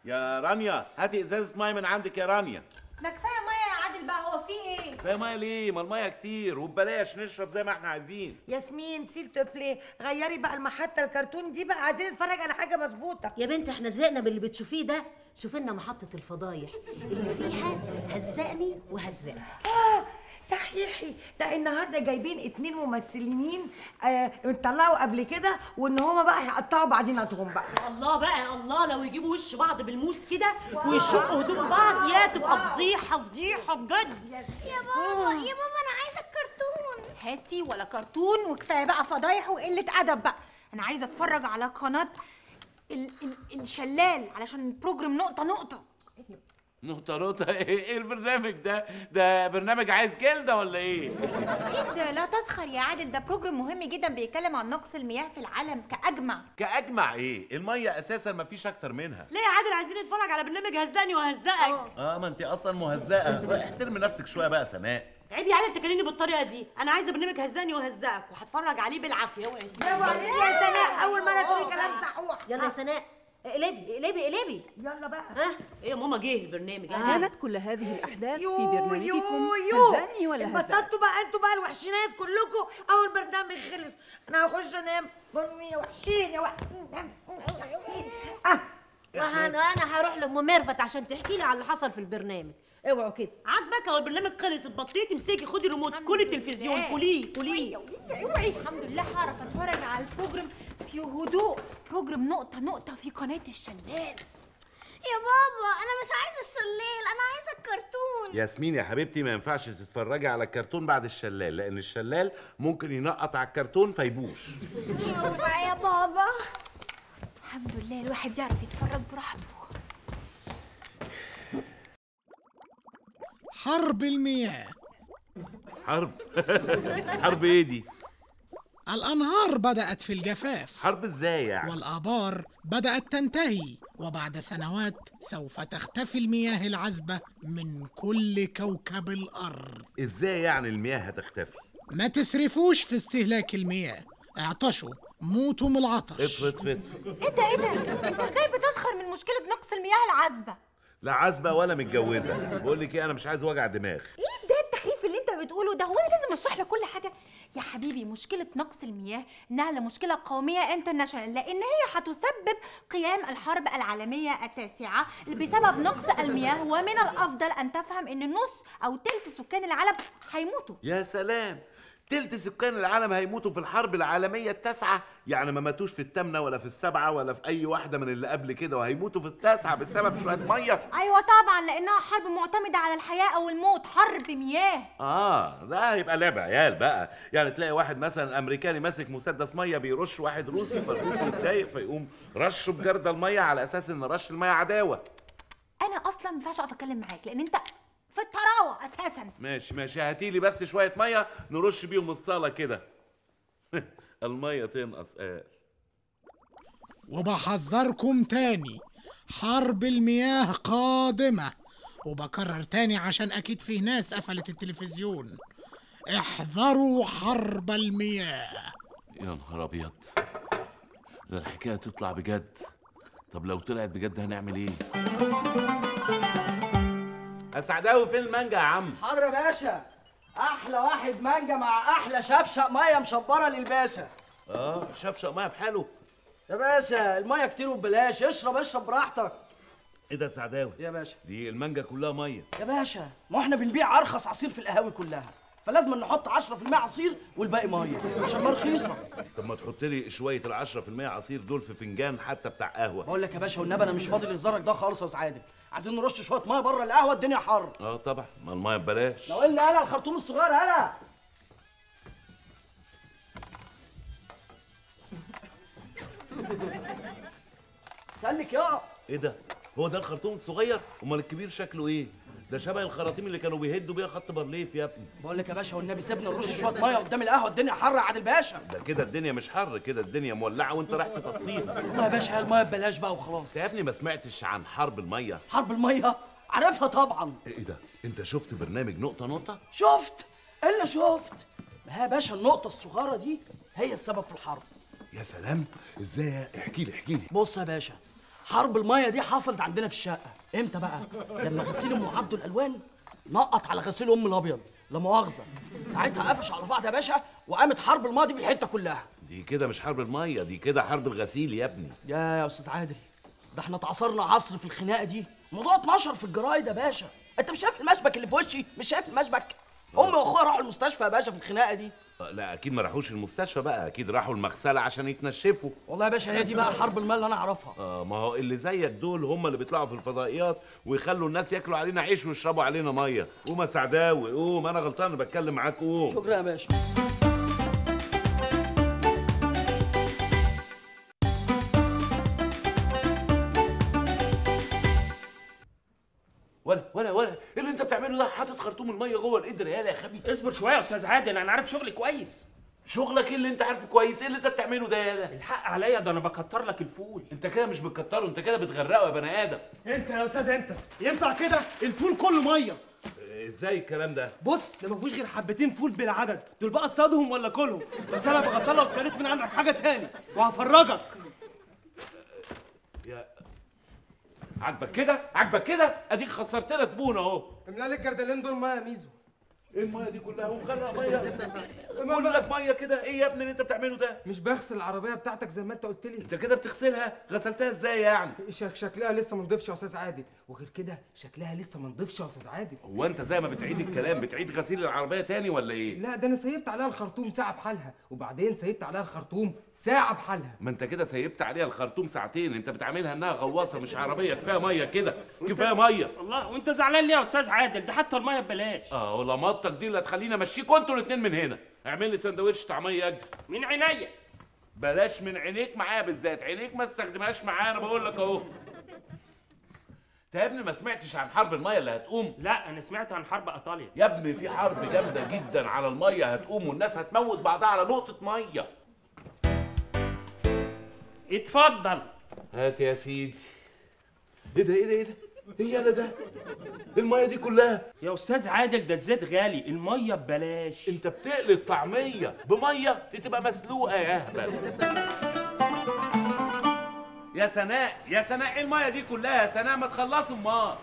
يا رانيا هاتي ازازه ميه من عندك يا رانيا ما كفايه ميه يا عادل بقى هو في ايه كفايه ميه ليه ما الميه كتير وببلاش نشرب زي ما احنا عايزين ياسمين سيل تو بلاي غيري بقى المحطه الكرتون دي بقى عايزين نتفرج على حاجه مظبوطه يا بنت احنا زهقنا باللي بتشوفيه ده شوف لنا محطة الفضايح اللي فيها هزقني وهزقك اه صحيحي ده النهارده جايبين اتنين ممثلين آه اتطلعوا قبل كده وان هما بقى هيقطعوا بعضيناتهم بقى الله بقى الله لو يجيبوا وش بعض بالموس كده ويشقوا هدوم بعض يا تبقى فضيحه فضيحه بجد يا بابا يا بابا انا عايزه الكرتون هاتي ولا كرتون وكفايه بقى فضايح وقله ادب بقى انا عايزه اتفرج على قناه ال ال الشلال علشان البروجرام نقطه نقطه نقطة نقطة ايه إيه البرنامج ده؟ ده برنامج عايز جلدة ولا ايه؟ اكيد لا تسخر يا عادل ده بروجرام مهم جدا بيتكلم عن نقص المياه في العالم كاجمع كأجمع ايه؟ المية أساسا مفيش أكتر منها ليه يا عادل عايزين نتفرج على برنامج هزقني وهزقك اه ما انت اصلا مهزقة احترمي نفسك شوية بقى سناء عيب يا عادل تكلمني بالطريقه دي انا عايزه برنامج هزقني وهزقك وهتفرج عليه بالعافيه اوعي برافو عليك يا سناء اول مره تقولي كلام صحوح يلا يا سناء اقلبي اقلبي اقلبي يلا بقى ها ايه يا ماما جه البرنامج يعني كانت كل هذه الأحداث في يو برنامجكم يو يو هزاني ولا هزاني انبسطتوا بقى انتوا بقى الوحشينات كلكم اول برنامج خلص انا هخش انام قولوا يا وحشين يا وحشين اه انا انا هروح لام ميرفت عشان تحكي لي على اللي حصل في البرنامج اوعوا كده عاجبك هو البرنامج خلص اتبطيتي امسكي خدي ريموت كل التلفزيون كليه كليه اوعي الحمد لله هعرف اتفرج على البروجرام في هدوء بروجرام نقطه نقطه في قناه الشلال يا بابا انا مش عايزه الشلال انا عايزه الكرتون ياسمين يا حبيبتي ما ينفعش تتفرجي على الكرتون بعد الشلال لأن الشلال ممكن ينقط على الكرتون فيبوش يوه يا بابا الحمد لله الواحد يعرف يتفرج براحته حرب المياه حرب حرب ايه دي؟ الأنهار بدأت في الجفاف حرب ازاي يعني؟ والآبار بدأت تنتهي وبعد سنوات سوف تختفي المياه العذبة من كل كوكب الأرض ازاي يعني المياه هتختفي؟ ما تسرفوش في استهلاك المياه اعطشوا موتوا من العطش اطفي اطفي ايه ده ايه ده انت ازاي بتسخر من مشكله نقص المياه العذبه لا عازبة ولا متجوزة بقول لك ايه انا مش عايز وجع دماغ ايه ده التخيف اللي انت بتقوله ده هو انا لازم اشرح لك كل حاجه يا حبيبي مشكله نقص المياه انها مشكله قوميه انترناشونال لان هي هتسبب قيام الحرب العالميه التاسعه بسبب نقص المياه ومن الافضل ان تفهم ان نص او تلت سكان العالم هيموتوا يا سلام تلت سكان العالم هيموتوا في الحرب العالمية التاسعة يعني ما ماتوش في التامنة ولا في السبعة ولا في أي واحدة من اللي قبل كده وهيموتوا في التاسعة بسبب شوية مية ايوه طبعا لانها حرب معتمده على الحياه او الموت حرب مياه آه ده هيبقى لعب عيال بقى يعني تلاقي واحد مثلا أمريكاني ماسك مسدس مية بيرش واحد روسي فالروسي يتضايق فيقوم رشه بجردل المية على أساس إن رش المية عداوة انا اصلا ما ينفعش اقف اتكلم معاك لان انت في الطراوه اساسا ماشي ماشي هاتيلي بس شوية مية نرش بيهم الصالة كده المية تنقص قال وبحذركم تاني حرب المياه قادمة وبكرر تاني عشان أكيد فيه ناس قفلت التلفزيون احذروا حرب المياه يا نهار ابيض ده الحكايه تطلع بجد طب لو طلعت بجد هنعمل ايه اسعداوي فين المانجا يا عم حاضر يا باشا احلى واحد مانجا مع احلى شفشق ميه مشبره للباشا اه شفشق ميه بحاله يا باشا الميه كتير وببلاش اشرب اشرب براحتك ايه ده سعداوي يا باشا دي المانجا كلها ميه يا باشا ما احنا بنبيع ارخص عصير في القهاوي كلها فلازم نحط 10% عصير والباقي ميه عشان ما رخيصه طب ما تحط لي شويه ال 10% عصير دول في فنجان حتى بتاع قهوه بقول لك يا باشا والنبي انا مش فاضي لهزارك ده خالص يا سعاده عايزين نرش شويه ميه بره القهوه الدنيا حر اه طبعا ما الميه ببلاش لو قلنا هلا الخرطوم الصغير هلا سلك يا ايه ده هو ده الخرطوم الصغير امال الكبير شكله ايه ده شبه الخراطيم اللي كانوا بيهدوا بيها خط بارليف يا ابني بقول لك يا باشا والنبي سيبنا نرش شويه ميه قدام القهوه الدنيا حر يا عادل باشا ده كده الدنيا مش حر كده الدنيا مولعه وانت رايح تطفيها والله يا باشا هي الميه ببلاش بقى وخلاص يا ابني ما سمعتش عن حرب الميه حرب الميه عارفها طبعا ايه ده انت شفت برنامج نقطه نقطه شفت الا شفت ما هي يا باشا النقطه الصغيره دي هي السبب في الحرب يا سلام ازاي احكي لي احكي لي بص يا باشا حرب الميه دي حصلت عندنا في الشقه امتى بقى لما غسيل ام عبده الالوان نقط على غسيل ام الابيض لا مؤاخذه ساعتها قفش على بعض يا باشا وقامت حرب الماضي في الحته كلها دي كده مش حرب الميه دي كده حرب الغسيل يا ابني يا يا استاذ عادل ده احنا اتعصرنا عصر في الخناقه دي الموضوع اتنشر في الجرايد يا باشا انت مش شايف المشبك اللي في وشي مش شايف المشبك امي واخويا راحوا المستشفى يا باشا في الخناقه دي آه، لا اكيد ما راحوش المستشفى بقى اكيد راحوا المغسله عشان يتنشفوا والله يا باشا هي دي بقى حرب المال اللي انا اعرفها اه ما هو اللي زيك دول هم اللي بيطلعوا في الفضائيات ويخلوا الناس ياكلوا علينا عيش ويشربوا علينا ميه قوم يا سعداوي قوم انا غلطان أنا بتكلم معاك قوم شكرا يا باشا ولا ولا ولا اللي انت بتعمله ده حاطط خرطوم الميه جوه القدر يالا يا خبي اصبر شويه يا استاذ عادل انا عارف شغلي كويس شغلك ايه اللي انت عارفه كويس ايه اللي انت بتعمله ده يالا الحق عليا ده انا بكتر لك الفول انت كده مش بتكتره انت كده بتغرقه يا بني ادم انت يا استاذ انت ينفع كده الفول كله ميه آه، ازاي الكلام ده بص ده ما فيهوش غير حبتين فول بالعدد دول بقى اصطادهم ولا كلهم بس انا بغطى لو اشتريت من عندك حاجه تاني وهفرجك يا عاجبك كده عاجبك كده اديك خسرت لنا زبون اهو املا لي الجردلين دول ميه يا ميزو ايه الميه دي كلها ومغرق ميه بقول لك ميه كده ايه يا ابني اللي انت بتعمله ده مش بغسل العربيه بتاعتك زي ما انت قلت لي انت كده بتغسلها غسلتها ازاي يعني شك شكلها لسه ما نضيفش يا استاذ عادل وغير كده شكلها لسه ما نضيفش يا استاذ عادل هو انت زي ما بتعيد الكلام بتعيد غسيل العربيه تاني ولا ايه لا ده انا سيبت عليها الخرطوم ساعه بحالها وبعدين سيبت عليها الخرطوم ساعه بحالها ما انت كده سيبت عليها الخرطوم ساعتين انت بتعاملها انها غواصه مش عربيه كفايه ميه كده كفايه ميه الله وانت زعلان ليه يا استاذ عادل ده حتى الميه ببلاش اه ولمطتك دي اللي هتخليني امشيكوا انتوا الاثنين من هنا اعمل لي سندوتش طعميه اجري من عينيا بلاش من عينيك معايا بالذات عينيك ما تستخدمهاش معايا انا بقول لك اهو انت يا ابني ما سمعتش عن حرب الميه اللي هتقوم لا انا سمعت عن حرب ايطاليا يا ابني في حرب جامده جدا على الميه هتقوم والناس هتموت بعضها على نقطه ميه اتفضل هات يا سيدي ايه ده ايه ده ايه ده ايه يالا ده الميه دي كلها يا استاذ عادل ده الزيت غالي الميه ببلاش انت بتقلي الطعميه بميه دي تبقى مسلوقه يا اهبل يا سناء يا سناء ايه الميه دي كلها يا سناء ما تخلصوا امال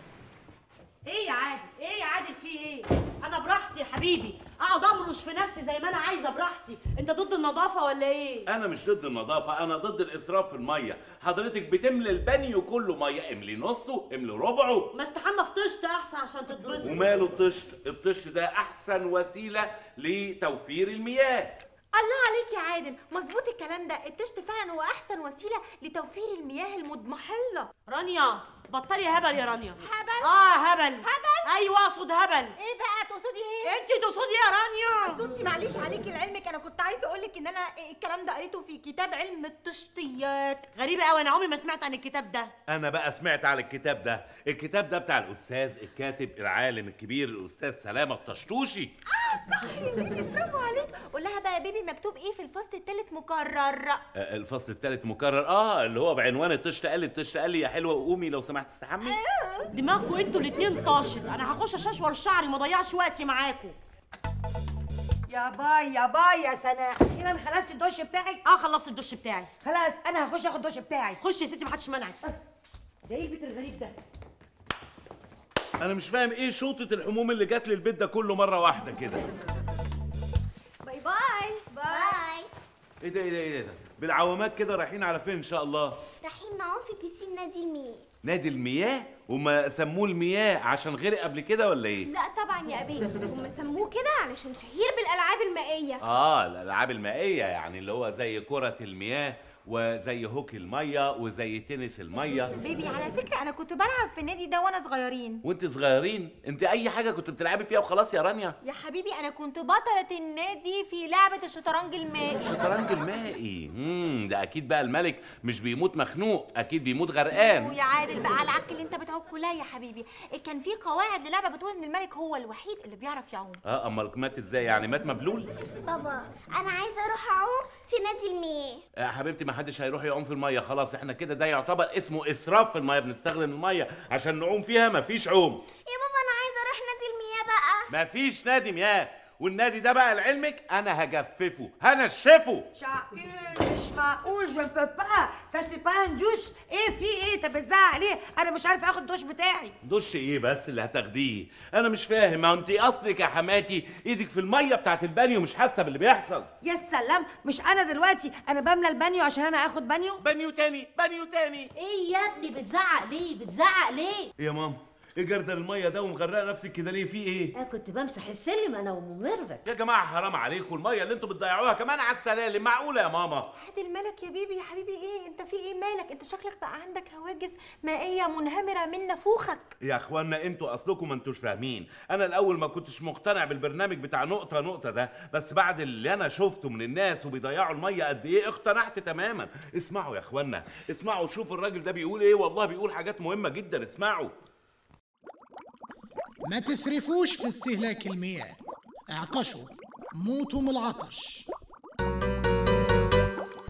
ايه يا عادل ايه يا عادل في ايه انا براحتي يا حبيبي اقعد امرش في نفسي زي ما انا عايزه براحتي انت ضد النظافه ولا ايه انا مش ضد النظافه انا ضد الاسراف في الميه حضرتك بتملي البانيو كله ميه املي نصه املي ربعه ما استحمى في طشت احسن عشان تتبسط وماله الطشت الطشت ده احسن وسيله لتوفير المياه الله عليك يا عادل مظبوط الكلام ده التشت فعلا هو احسن وسيله لتوفير المياه المضمحله رانيا بطلي هبل يا رانيا هبل اه هبل هبل ايوه اقصد هبل ايه بقى تقصدي ايه انت تقصدي يا رانيا صوتي معلش عليكي لعلمك انا كنت عايزه اقول لك ان انا الكلام ده قريته في كتاب علم التشطيات غريبه قوي انا عمري ما سمعت عن الكتاب ده انا بقى سمعت على الكتاب ده الكتاب ده بتاع الاستاذ الكاتب العالم الكبير الاستاذ سلامه الطشطوشي اه صح يا بيبي برافو عليك قول لها بقى يا بيبي مكتوب ايه في الفصل الثالث مكرر آه، الفصل الثالث مكرر اه اللي هو بعنوان الطشت قال لي الطشت قال لي يا حلوه قومي لو سمحت استحمي دماغكم انتوا الاتنين طاشت انا هخش اششور شعري ما اضيعش وقتي معاكم يا باي يا باي يا سناء اخيرا خلصت الدش بتاعك اه خلصت الدش بتاعي خلاص انا هخش اخد الدش بتاعي خش يا ستي محدش منعك ده ايه البيت الغريب ده انا مش فاهم ايه شوطه الحموم اللي جات لي البيت ده كله مره واحده كده باي باي باي ايه ده ايه ده ايه ده بالعوامات كده رايحين على فين ان شاء الله رايحين نعوم في بيسين نادي المياه نادي المياه وما سموه المياه عشان غرق قبل كده ولا ايه لا طبعا يا ابي هم سموه كده علشان شهير بالالعاب المائيه اه الالعاب المائيه يعني اللي هو زي كره المياه وزي هوكي الميه وزي تنس الميه بيبي على فكره انا كنت بلعب في النادي ده وانا صغيرين وانت صغيرين انت اي حاجه كنت بتلعبي فيها وخلاص يا رانيا يا حبيبي انا كنت بطلة النادي في لعبة الشطرنج المائي الشطرنج المائي امم ده اكيد بقى الملك مش بيموت مخنوق اكيد بيموت غرقان ويا عادل بقى على العك اللي انت بتعوق كلها يا حبيبي كان في قواعد للعبة بتقول ان الملك هو الوحيد اللي بيعرف يعوم اه امال مات ازاي يعني مات مبلول بابا انا عايزه اروح اعوم في نادي المياه يا حبيبتي ما حدش هيروح يعوم في الميه خلاص احنا كده ده يعتبر اسمه اسراف في الميه بنستخدم الميه عشان نعوم فيها مفيش عوم يا بابا انا عايزه اروح نادي المياه بقى مفيش نادي مياه والنادي ده بقى لعلمك انا هجففه هنشفه شاقين مش معقول جو بو با سا سي با ان دوش ايه في ايه طب ازاي عليه انا مش عارفه اخد الدوش بتاعي دش ايه بس اللي هتاخديه انا مش فاهم ما انت اصلك يا حماتي ايدك في الميه بتاعت البانيو مش حاسه باللي بيحصل يا سلام مش انا دلوقتي انا بملى البانيو عشان انا اخد بانيو بانيو تاني بانيو تاني ايه يا ابني بتزعق ليه بتزعق ليه يا ماما ايه جردل الميه ده ومغرقه نفسك كده ليه في ايه انا كنت بمسح السلم انا وام ميرفت يا جماعه حرام عليكم الميه اللي انتوا بتضيعوها كمان على السلالم معقوله يا ماما عادل مالك يا بيبي يا حبيبي ايه انت في ايه مالك انت شكلك بقى عندك هواجس مائيه منهمره من نافوخك يا اخوانا انتوا اصلكم ما انتوش فاهمين انا الاول ما كنتش مقتنع بالبرنامج بتاع نقطه نقطه ده بس بعد اللي انا شفته من الناس وبيضيعوا الميه قد ايه اقتنعت تماما اسمعوا يا اخوانا اسمعوا شوفوا الراجل ده بيقول ايه والله بيقول حاجات مهمه جدا اسمعوا ما تسرفوش في استهلاك المياه اعطشوا موتوا من العطش